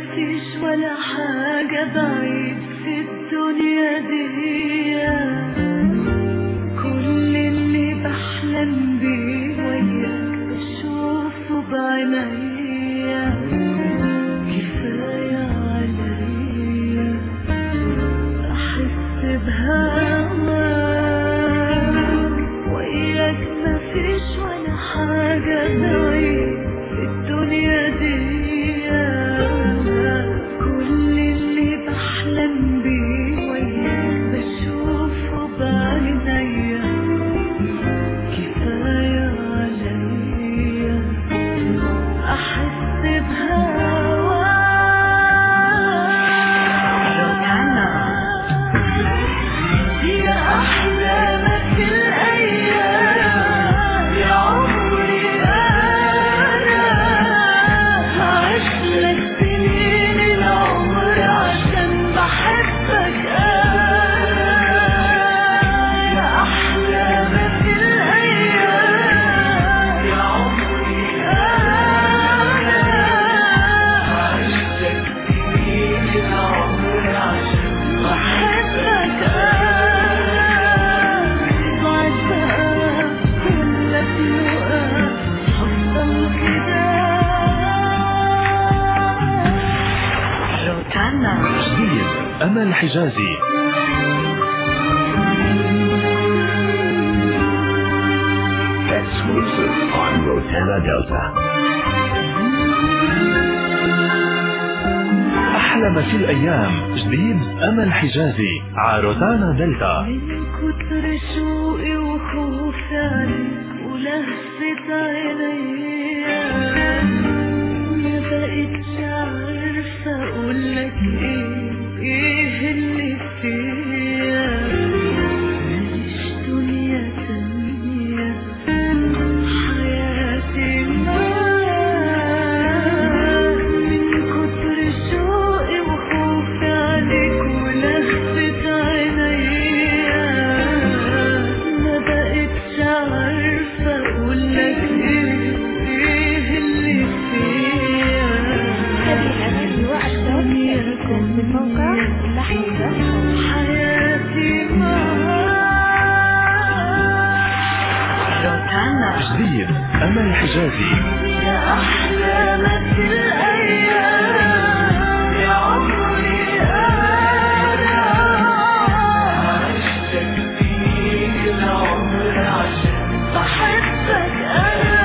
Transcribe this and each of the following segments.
فيش ولا حاجة بعيد في الدنيا دي كل اللي بحلم بيه وياك بشوفه بعينيا كفاية عليا أحس بهواك وياك مفيش ولا حاجة بعيد في الدنيا دي كل اللي بحلم بيه وياك بشوفه بعينيا كفاية عليا أحس بهواك يا أحلامك الأيام يا عمري أنا هعيش لك سنين العمر عشان بحبك أنا يا أحلامك الأيام يا عمري أنا هعيش لك سنين العمر عشان بحبك أنا بعد بقى كلك لقاء هفضل كده روتانا جديد أمل حجازي Exclusive on Rotana Delta. أحلى ما في الأيام جديد أمل حجازي عاروتانا دلتا من كتر شوقي وخوفي عليك ولهفة عينيا ما بقتش عارفة أقولك إيه إيه اللي فيا ماليش دنيا تانية حياتي معاك من كتر شوقي وخوفي عليك ولهفة عينيا ما بقتش عارفة أقولك إيه إيه اللي فيا هذه الأغاني وأكثر تأتيكم من موقع لحن حياتي معاك روتانا جديد أمل حجازي يا أحلامك الأيام يا عمري أنا عشتك سنين العمر عشان بحبك أنا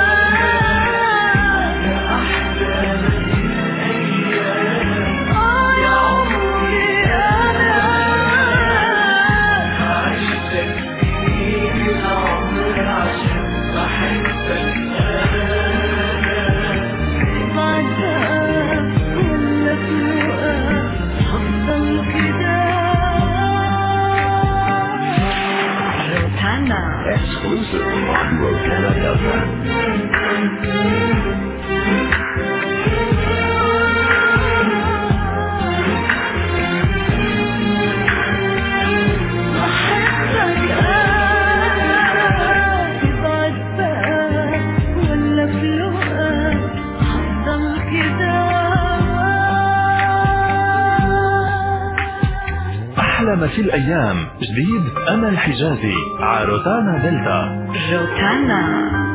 يا أحلامك الأيام يا عمري أنا عشتك سنين العمر عشان بحبك بعد كلك لقاء هفضل كده روتانا Exclusive on Rotana Delta. بحبك أنا بعد بقى ولا في لقاء هفضل كده أحلى ما في الأيام جديد أمل حجازي عاروتانا دلتا روتانا